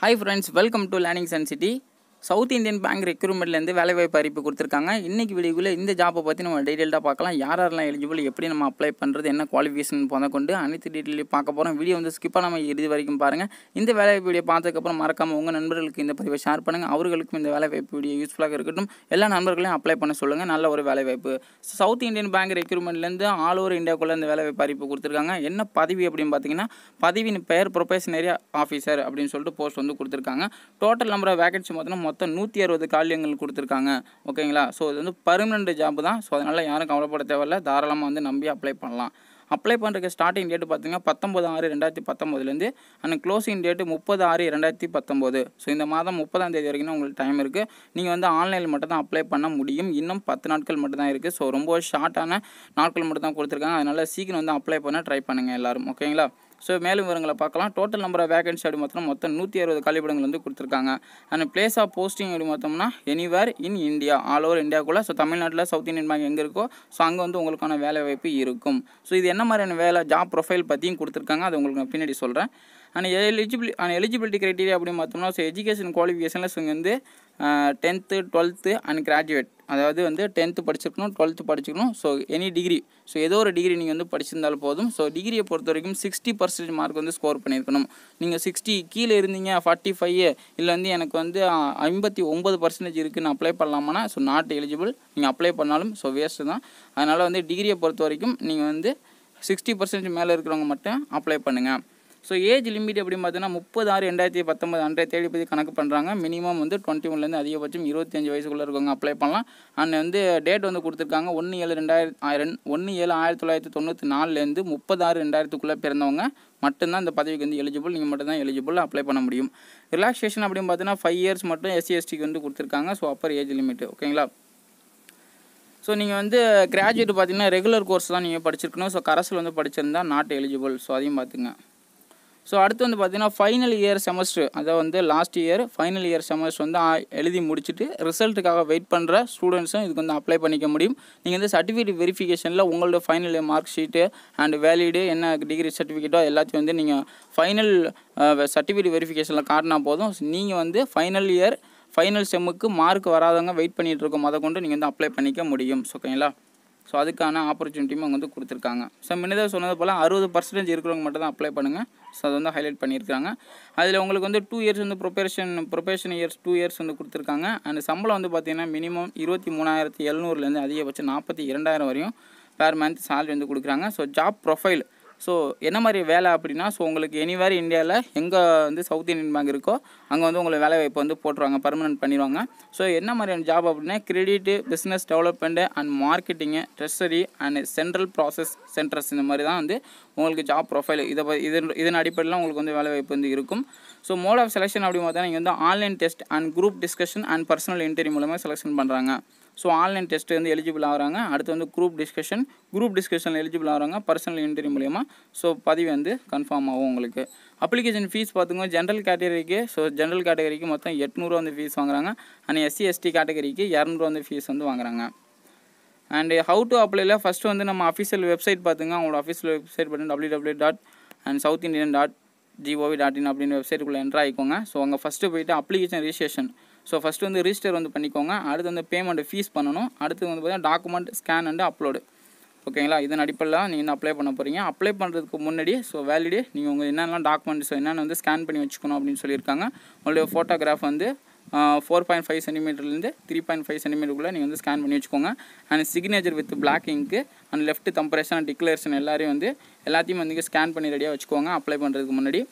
hi friends welcome to learning sun city South Indian Bank ரெக்ரூட்மெண்ட்லேருந்து வேலைவாய்ப்பு அறிவிப்பு கொடுத்துருக்காங்க இன்றைக்கி வீடியோவில் இந்த ஜாப்பை பற்றி நம்ம டீட்டெயில்டாக பார்க்கலாம் யார் யாரெல்லாம் எலிஜிபிள் எப்படி நம்ம அப்ளை பண்ணுறது என்ன குவாலிஃபிகேஷன் போத கொண்டு அனைத்து டீட்டெயிலையும் பார்க்க போகிறோம் வீடியோ வந்து ஸ்கிப்பாக நம்ம இறுதி வரைக்கும் பாருங்கள் இந்த வேலைவாய்ப்பு வீடியோ பார்த்ததுக்கப்புறம் மறக்காமல் உங்கள் நண்பர்களுக்கு இந்த பதிவை ஷேர் பண்ணுங்கள் அவர்களுக்கும் இந்த வேலைவாய்ப்பு வீடியோ யூஸ்ஃபுல்லாக இருக்கட்டும் எல்லா நண்பர்களையும் அப்ளை பண்ண சொல்லுங்கள் நல்ல ஒரு வேலைவாய்ப்பு சவுத் இந்தியன் பேங்க் ரெக்ரூட்மெண்ட்லேருந்து ஆல் ஓவர் இந்தியாவுக்குள்ளே இந்த வேலைவாய்ப்பு அறிவிப்பு கொடுத்துருக்காங்க என்ன பதவி அப்படின்னு பார்த்தீங்கன்னா பதவியின் பெயர் ப்ரொபேஷனரி ஆஃபீஸர் அப்படின்னு சொல்லிட்டு போஸ்ட் வந்து கொடுத்துருக்காங்க டோட்டல் நம்பர் ஆஃப் வேகன்சி மொத்தம் மொத்தம் நூற்றி அறுபது காலியங்கள் கொடுத்துருக்காங்க ஓகேங்களா ஸோ இது வந்து பர்மனெண்ட் ஜாப் தான் ஸோ அதனால் யாரும் கவலைப்பட தேவையில்ல தாராளமாக வந்து நம்பி அப்ளை பண்ணலாம் அப்ளை பண்ணுறதுக்கு ஸ்டார்டிங் டேட் பார்த்தீங்கன்னா பத்தொம்பது ஆறு ரெண்டாயிரத்தி பத்தொம்போதுலேருந்து அண்ட் க்ளோசிங் டேட்டு முப்பது ஆறு ரெண்டாயிரத்தி பத்தொம்போது ஸோ இந்த மாதம் முப்பதாம் தேதி வரைக்கும் தான் உங்களுக்கு டைம் இருக்குது நீங்கள் வந்து ஆன்லைனில் மட்டும் தான் அப்ளை பண்ண முடியும் இன்னும் பத்து நாட்கள் மட்டும் தான் இருக்குது ஸோ ரொம்ப ஷார்ட்டான நாட்கள் மட்டும் தான் கொடுத்துருக்காங்க அதனால் சீக்கிரம் வந்து அப்ளை பண்ண ட்ரை பண்ணுங்கள் எல்லோரும் ஓகேங்களா ஸோ மேலும் விவரங்களை பார்க்கலாம் டோட்டல் நம்பர் ஆஃப் வேகன்சி அப்படி மொத்தம் மொத்தம் நூற்றி அறுபது கழிப்பிடங்கள் வந்து கொடுத்துருக்காங்க அண்ட் பிளேஸ் ஆஃப் போஸ்டிங் அப்படி மொத்தம்னா anywhere in India all over இந்தியாக்குள்ளே ஸோ தமிழ்நாட்டில் சவுத் இந்தியன் பேங்க் எங்கே இருக்கோ ஸோ அங்கே வந்து உங்களுக்கான வேலை வாய்ப்பு இருக்கும் ஸோ இது என்ன மாதிரியான வேலை ஜாப் ப்ரொஃபைல் பற்றியும் கொடுத்துருக்காங்க அது உங்களுக்கு நான் பின்னாடி சொல்கிறேன் and eligibility and eligibility criteria அப்படின்னு பார்த்தோம்னா ஸோ எஜுகேஷன் குவாலிஃபிகேஷனில் ஸோ இங்கே வந்து டென்த்து டுவெல்த்து அண்ட் கிராஜுவேட் அதாவது வந்து டென்த்து படிச்சிருக்கணும் டுவெல்த்து படிச்சிருக்கணும் ஸோ எனி டிகிரி ஸோ ஏதோ ஒரு டிகிரி நீங்கள் வந்து படிச்சிருந்தாலும் போதும் ஸோ டிகிரியை பொறுத்த வரைக்கும் சிக்ஸ்டி பர்சன்டேஜ் மார்க் வந்து ஸ்கோர் பண்ணியிருக்கணும் நீங்கள் சிக்ஸ்டி கீழே இருந்தீங்க ஃபார்ட்டி ஃபைவ் இல்லை வந்து எனக்கு வந்து ஐம்பத்தி ஒம்பது பர்சன்டேஜ் இருக்குது நான் அப்ளை பண்ணலாமானா ஸோ நாட் எலிஜிபிள் நீங்கள் அப்ளை பண்ணாலும் ஸோ வேஸ்ட்டு தான் அதனால் வந்து டிகிரியை பொறுத்த வரைக்கும் நீங்கள் வந்து சிக்ஸ்டி பர்சன்டேஜ் மேலே இருக்கிறவங்க மட்டும் அப்ளை பண்ணுங்கள் ஸோ ஏஜ் லிமிட் அப்படின்னு பார்த்தீங்கன்னா முப்பது ஆறு ரெண்டாயிரத்தி பத்தொம்பது அன்றைய தேதி பற்றி கணக்கு பண்ணுறாங்க மினிமம் வந்து டுவெண்ட்டி ஒன்லேருந்து அதிகபட்சம் இருபத்தஞ்சு வயசுக்குள்ளே இருக்கவங்க அப்ளை பண்ணலாம் அண்ட் வந்து டேட் வந்து கொடுத்துருக்காங்க ஒன்று ஏழு ரெண்டாயிரத்தி ஒன்று ஏழு ஆயிரத்தி தொள்ளாயிரத்தி தொண்ணூற்றி நாலுலேருந்து முப்பது ஆறு ரெண்டாயிரத்துக்குள்ளே பிறந்தவங்க மட்டும்தான் இந்த பதவிக்கு வந்து எலிஜிபிள் நீங்கள் மட்டும் தான் எலிஜிபிள் அப்ளை பண்ண முடியும் ரிலாக்ஸேஷன் அப்படின்னு பார்த்தீங்கன்னா ஃபைவ் இயர்ஸ் மட்டும் எஸ்சி எஸ்டிக்கு வந்து கொடுத்துருக்காங்க ஸோ அப்பர் ஏஜ் லிமிட் ஓகேங்களா ஸோ நீங்கள் வந்து கிராஜுவேட் பார்த்தீங்கன்னா ரெகுலர் கோர்ஸ் தான் நீங்கள் படிச்சிருக்கணும் ஸோ கரஸில் வந்து படிச்சிருந்தா நாட் எலிஜிபிள் ஸோ அதையும் பார்த்துங்க ஸோ அடுத்து வந்து பார்த்தீங்கன்னா ஃபைனல் இயர் செமஸ்டர் அதை வந்து last year final year semester வந்து எழுதி முடிச்சுட்டு ரிசல்ட்டுக்காக வெயிட் பண்ணுற ஸ்டூடெண்ட்ஸும் இதுக்கு வந்து அப்ளை பண்ணிக்க முடியும் நீங்கள் வந்து சர்டிஃபிகேட் வெரிஃபிகேஷனில் உங்களோட final year mark sheet and valid என்ன டிகிரி சர்டிஃபிகேட்டோ எல்லாத்தையும் வந்து நீங்கள் ஃபைனல் சர்டிஃபிகேட் வெரிஃபிகேஷனில் காட்டினா போதும் நீங்கள் வந்து ஃபைனல் இயர் ஃபைனல் செம்முக்கு மார்க் வராதவங்க வெயிட் பண்ணிகிட்டு இருக்கோம் அதை கொண்டு நீங்கள் வந்து அப்ளை பண்ணிக்க முடியும் ஓகேங்களா ஸோ அதுக்கான ஆப்பர்ச்சுனிட்டியும் அவங்க வந்து கொடுத்துருக்காங்க ஸோ முன்னதாக சொன்னது போல் அறுபது பர்சன்டேஜ் இருக்கிறவங்க மட்டும் தான் அப்ளை பண்ணுங்கள் ஸோ அதை வந்து ஹைலைட் பண்ணியிருக்காங்க அதில் உங்களுக்கு வந்து டூ இயர்ஸ் வந்து probation probation years two years வந்து கொடுத்துருக்காங்க அண்ட் சம்பளம் வந்து பார்த்தீங்கன்னா மினிமம் இருபத்தி மூணாயிரத்தி எழுநூறுலேருந்து அதிகபட்சம் நாற்பத்தி இரண்டாயிரம் வரையும் பேர் மந்த் சேலரி வந்து கொடுக்குறாங்க ஸோ ஜாப் ப்ரொஃபைல் ஸோ என்ன மாதிரி வேலை அப்படின்னா ஸோ உங்களுக்கு எனிவேர் இந்தியாவில் எங்கே வந்து சவுத் இந்தியன் பேங்க் இருக்கோ அங்கே வந்து உங்களுக்கு வேலை வாய்ப்பு வந்து போட்டுருவாங்க பர்மனெண்ட் பண்ணிடுவாங்க ஸோ என்ன மாதிரியான ஜாப் அப்படின்னா credit business development and marketing treasury and central process centres இந்த மாதிரி தான் வந்து உங்களுக்கு ஜாப் ப்ரொஃபைல் இதை இதன் இதன் அடிப்படையில் உங்களுக்கு வந்து வேலை வாய்ப்பு வந்து இருக்கும் ஸோ மோட் ஆஃப் செலெக்ஷன் அப்படி பார்த்தா நீங்கள் வந்து online test and group discussion and personal interview மூலமாக செலெக்ஷன் பண்ணுறாங்க ஸோ ஆன்லைன் டெஸ்ட்டு வந்து எலிஜிபிள் ஆகிறாங்க அடுத்து வந்து குரூப் டிஸ்கஷன் குரூப் டிஸ்கஷனில் எலிஜிபிள் ஆகிறாங்க பர்சனல் இன்டர்வியூ மூலியமாக ஸோ பதவி வந்து கன்ஃபார்ம் ஆகும் உங்களுக்கு அப்ளிகேஷன் ஃபீஸ் பார்த்துங்க ஜென்ரல் கேட்டகரிக்கு ஸோ ஜென்ரல் கேட்டகரிக்கு மொத்தம் எட்நூறுவா வந்து ஃபீஸ் வாங்குறாங்க அண்ட் எஸ்சி எஸ்டி கேட்டகரிக்கு இரநூறுவா வந்து ஃபீஸ் வந்து வாங்குறாங்க அண்ட் ஹவு டு அப்ளைல ஃபஸ்ட்டு வந்து நம்ம அஃபிஷியல் வெப்சைட் பார்த்துங்க அவங்களோட அஃபிஷியல் வெப்சைட் பார்த்து W W dot and South Indian dot G O V dot in அப்படின்னு வெப்சைட்டுக்குள்ளே என்ட்ரு ஆகிக்கோங்க ஸோ அங்கே ஃபஸ்ட்டு போயிட்டு அப்ளிகேஷன் ரிஜிஸ்ட்ரேஷன் ஸோ ஃபஸ்ட்டு வந்து ரிஜிஸ்டர் வந்து பண்ணிக்கோங்க அடுத்து வந்து பேமெண்ட் ஃபீஸ் பண்ணணும் அடுத்து வந்து பார்த்தீங்கன்னா டாக்குமெண்ட் ஸ்கேன் அண்ட் அப்லோடு ஓகேங்களா இதன் அடிப்படையில் நீங்கள் வந்து அப்ளை பண்ண போகிறீங்க அப்ளை பண்ணுறதுக்கு முன்னாடி ஸோ வேலிடே நீங்கள் உங்கள் என்னென்னலாம் டாக்குமெண்ட்ஸ் என்னென்ன வந்து ஸ்கேன் பண்ணி வச்சுக்கணும் அப்படின்னு சொல்லியிருக்காங்க உங்களுடைய ஃபோட்டோகிராஃப் வந்து ஃபோர் பாயிண்ட் ஃபைவ் சென்டிமீட்டர்லேருந்து த்ரீ பாயிண்ட் ஃபைவ் சென்டிமீட்டருக்குள்ளே நீங்கள் வந்து ஸ்கேன் பண்ணி வச்சுக்கோங்க and signature with black ink and left thumb impression and declaration எல்லாரையும் வந்து எல்லாத்தையும் வந்து ஸ்கேன் பண்ணி ரெடியாக வச்சுக்கோங்க அப்ளை பண்ணுறதுக்கு முன்னாடி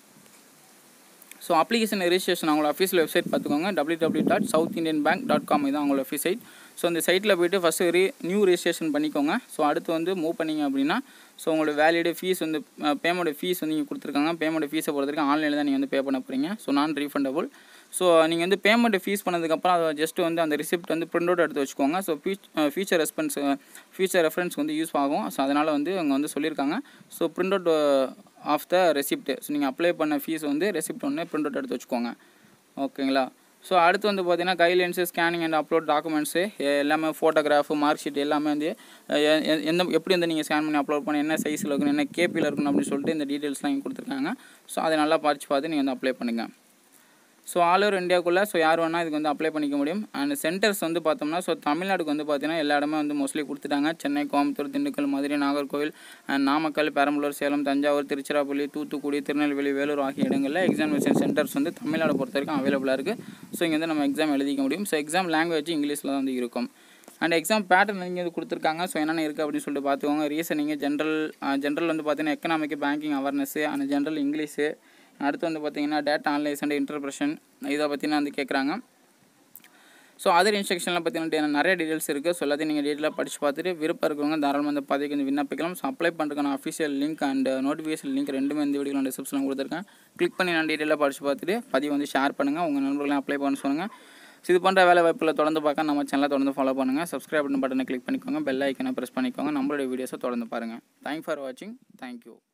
ஸோ அப்ளிகேஷன் ரெஜிஸ்ட்ரேஷன் அவங்களோட அஃபீஷியல் வெப்சைட் பார்த்துக்கோங்க W W dot South Indian Bank dot com இதுதான் அவங்களோட அஃபீஸ் சைட் ஸோ அந்த சைட்டில் போய்ட்டு ஃபஸ்ட்டு ரீ நியூ ரெஜிஸ்ட்ரேஷன் பண்ணிக்கோங்க ஸோ அடுத்து வந்து மூவ் பண்ணிங்க அப்படின்னா ஸோ உங்களோட வேலிடு ஃபீஸ் வந்து பேமெண்ட் ஃபீஸ் வந்து நீங்கள் கொடுத்துருக்காங்க பேமெண்ட் ஃபீஸை பொறுத்த வரைக்கும் ஆன்லைனில் தான் நீங்கள் வந்து பே பண்ண போகிறீங்க ஸோ நான் ரீஃபண்டபுள் ஸோ நீங்கள் வந்து பேமெண்ட் ஃபீஸ் பண்ணதுக்கப்புறம் அதை ஜஸ்ட் வந்து அந்த ரிசிப்ட் வந்து பிரிண்ட் அவுட் எடுத்து வச்சுக்கோங்க so future response future reference வந்து யூஸ் ஆகும் ஸோ அதனால் வந்து அவங்க வந்து சொல்லியிருக்காங்க so print out of the receipt so நீங்கள் அப்ளை பண்ண ஃபீஸ் வந்து ரெசிப்ட் ஒன்று பிரிண்ட் அவுட் எடுத்து வச்சுக்கோங்க ஓகேங்களா ஸோ அடுத்து வந்து பார்த்தீங்கன்னா guidelines scanning and upload documents எல்லாமே ஃபோட்டோகிராஃபு மார்க் ஷீட் எல்லாமே வந்து எந்த எப்படி வந்து நீங்கள் ஸ்கேன் பண்ணி அப்லோட் பண்ணி என்ன சைஸில் இருக்கணும் என்ன கேபியில் இருக்கணும் அப்படின்னு சொல்லிட்டு இந்த டீட்டெயில்ஸ்லாம் இங்கே கொடுத்துருக்காங்க ஸோ அதை நல்லா படித்து பார்த்து நீங்கள் வந்து அப்ளை பண்ணுங்கள் ஸோ ஆல் ஓவர் இந்தியாவுக்குள்ளே ஸோ யார் வேணால் இதுக்கு வந்து அப்ளை பண்ணிக்க முடியும் அண்ட் சென்டர்ஸ் வந்து பார்த்தோம்னா ஸோ தமிழ்நாடுக்கு வந்து பார்த்தீங்கன்னா எல்லா இடமே வந்து மோஸ்ட்லி கொடுத்துட்டாங்க சென்னை கோயம்புத்தூர் திண்டுக்கல் மதுரை நாகர்கோவில் அண்ட் நாமக்கல் பெரம்பலூர் சேலம் தஞ்சாவூர் திருச்சிராப்பள்ளி தூத்துக்குடி திருநெல்வேலி வேலூர் ஆகிய இடங்களில் எக்ஸாமினேஷன் சென்டர்ஸ் வந்து தமிழ்நாடு பொறுத்த வரைக்கும் அவைலபிளாக இருக்குது ஸோ இங்கே வந்து நம்ம எக்ஸாம் எழுதிக்க முடியும் ஸோ எக்ஸாம் லாங்குவேஜ் இங்கிலீஷில் தான் வந்து இருக்கும் அண்ட் எக்ஸாம் பேட்டர்ன் இங்கே வந்து கொடுத்துருக்காங்க ஸோ என்னென்ன இருக்குது அப்படின்னு சொல்லிட்டு பார்த்துக்கோங்க ரீசனிங்கு ஜென்ரல் ஜென்ரல் வந்து பார்த்தீங்கன்னா economic banking awareness and general English அடுத்து வந்து பார்த்தீங்கன்னா டேட்டா அனலைஸ் அண்ட் இன்டர்பிரஷன் இதை பற்றின வந்து கேட்குறாங்க ஸோ அதர் இன்ஸ்ட்ரக்ஷன்லாம் பார்த்தீங்கன்னா நிறைய டீடைல்ஸ் இருக்குது ஸோ எல்லாத்தையும் நீங்கள் டீட்டெயிலாக படித்து பார்த்துட்டு விருப்பம் இருக்கிறவங்க தாராளமாக இந்த பதவிக்கு வந்து விண்ணப்பிக்கலாம் ஸோ அப்ளை பண்ணுறதுக்கான official link and notification link ரெண்டுமே இந்த வீடியோ டிஸ்கிரிப்ஷனில் கொடுத்துருக்கேன் கிளிக் பண்ணி நான் டீட்டெயிலாக படித்து பார்த்துட்டு பதிவு வந்து ஷேர் பண்ணுங்கள் உங்கள் நண்பர்களையும் அப்ளை பண்ண சொல்லுங்கள் ஸோ இது போன்ற வேலை வாய்ப்பில் தொடர்ந்து பார்க்க நம்ம சேனலை தொடர்ந்து ஃபாலோ பண்ணுங்கள் சப்ஸ்கிரைப் பட்டன் பட்டனை கிளிக் பண்ணிக்கோங்க பெல் ஐக்கனை ப்ரெஸ் பண்ணிக்கோங்க நம்மளுடைய வீடியோஸை தொடர்ந்து பாருங்கள் தேங்க் ஃபார் வாட்சிங் தேங்க்யூ